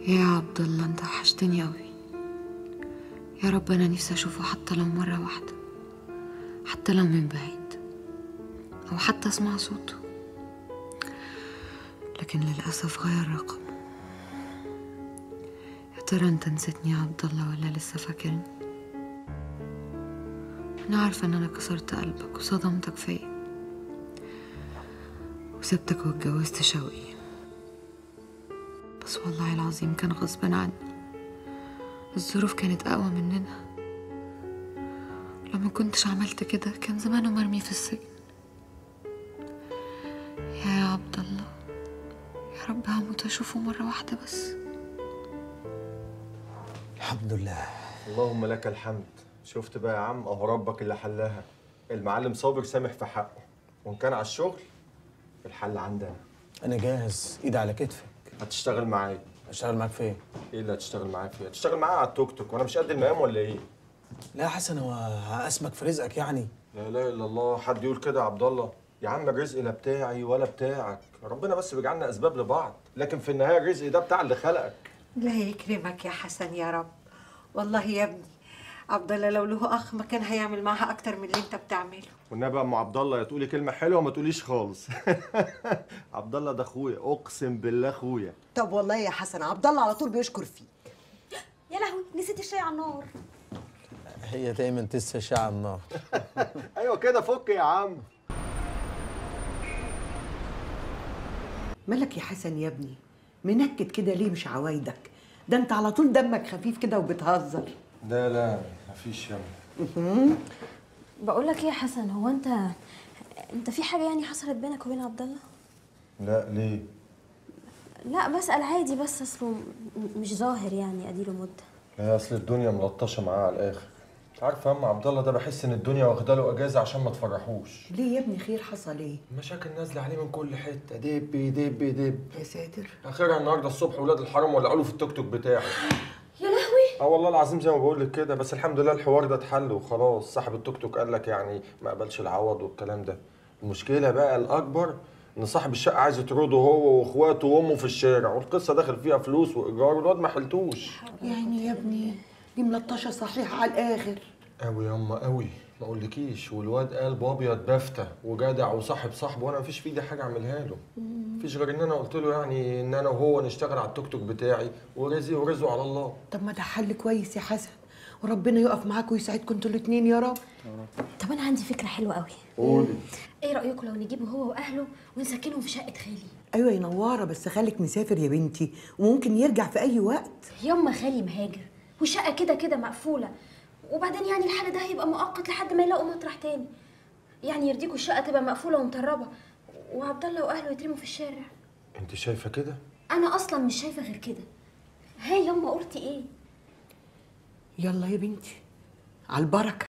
يا عبد الله انت وحشتني قوي يا رب انا نفسي اشوفه حتى لو مره واحده حتى لو من بعيد او حتى اسمع صوته لكن للاسف غير رقمه يا ترى انت نسيتني يا عبد الله ولا لسه فاكرني انا عارفه ان انا كسرت قلبك وصدمتك فيا وسبتك واتجوزت شوقي بس والله العظيم كان غصب عني الظروف كانت أقوى مننا لو ما كنتش عملت كده كان زمانه مرمي في السجن يا يا عبد الله يا رب هموت أشوفه مرة واحدة بس الحمد لله اللهم لك الحمد شفت بقى يا عم اهو ربك اللي حلها المعلم صابر سامح في حقه وان كان على الشغل الحل عندنا انا جاهز ايد على كتفك هتشتغل معايا اشتغل معاك فين ايه اللي هتشتغل معايا فيه هتشتغل معايا على التوك توك وانا مش قد المقام ولا ايه لا يا حسن هو هقسمك في رزقك يعني لا اله الا الله حد يقول كده يا عبد الله يا عم الرزق لا بتاعي ولا بتاعك ربنا بس بيجعلنا اسباب لبعض لكن في النهايه الرزق ده بتاع اللي خلقك لا يكرمك يا حسن يا رب والله يا ابني عبد الله لو له اخ ما كان هيعمل معاها اكتر من اللي انت بتعمله والنبي يا ام عبد الله يا تقولي كلمه حلوه ما تقوليش خالص عبد الله ده اخويا اقسم بالله اخويا طب والله يا حسن عبد الله على طول بيشكر فيك يا لهوي نسيت الشاي على النار هي دايما تنسى شعر النار ايوه كده فك يا عم مالك يا حسن يا ابني منكد كده ليه مش عوايدك ده انت على طول دمك خفيف كده وبتهزر لا لا مفيش يا ابني بقول لك ايه يا حسن هو انت انت في حاجه يعني حصلت بينك وبين عبد الله لا ليه لا بسال عادي بس اصله م- مش ظاهر يعني اديله مده لا اصل الدنيا ملطشه معاه على الاخر انت عارف يا ام عبد الله ده بحس ان الدنيا واخده له اجازه عشان ما تفرحوش ليه يا ابني خير حصل ايه المشاكل نازله عليه من كل حته دب دب دب يا ساتر اخرها النهارده الصبح ولاد الحرام ولعوا له في التوك توك بتاعه يا لهوي اه والله العظيم زي ما بقول لك كده بس الحمد لله الحوار ده اتحل وخلاص صاحب التوك توك قال لك يعني ما قبلش العوض والكلام ده المشكله بقى الاكبر ان صاحب الشقه عايز يطرده هو واخواته وامه في الشارع والقصه داخل فيها فلوس وايجار والواد ما حلتوش يعني يا ابني دي ملطشه صحيح على الاخر قوي ياما قوي ما اقولكيش والواد قلب ابيض بافته وجدع وصاحب صاحبه وانا مفيش في ايدي حاجه اعملها له مفيش غير ان انا قلت له يعني ان انا وهو نشتغل على التوك توك بتاعي ورزقي ورزقه على الله طب ما ده حل كويس يا حسن وربنا يقف معاك ويساعدكم انتوا الاتنين يا رب طب انا عندي فكره حلوه قوي قولي ايه رايكم لو نجيبه هو واهله ونسكنهم في شقه خالي ايوه يا نواره بس خالك مسافر يا بنتي وممكن يرجع في اي وقت يما خالي مهاجر والشقه كده كده مقفوله وبعدين يعني الحل ده هيبقى مؤقت لحد ما يلاقوا مطرح تاني يعني يرضيكوا الشقه تبقى مقفوله ومطربه وعبد الله واهله يترموا في الشارع انت شايفه كده انا اصلا مش شايفه غير كده هاي يما قلتي ايه يلا يا بنتي على البركه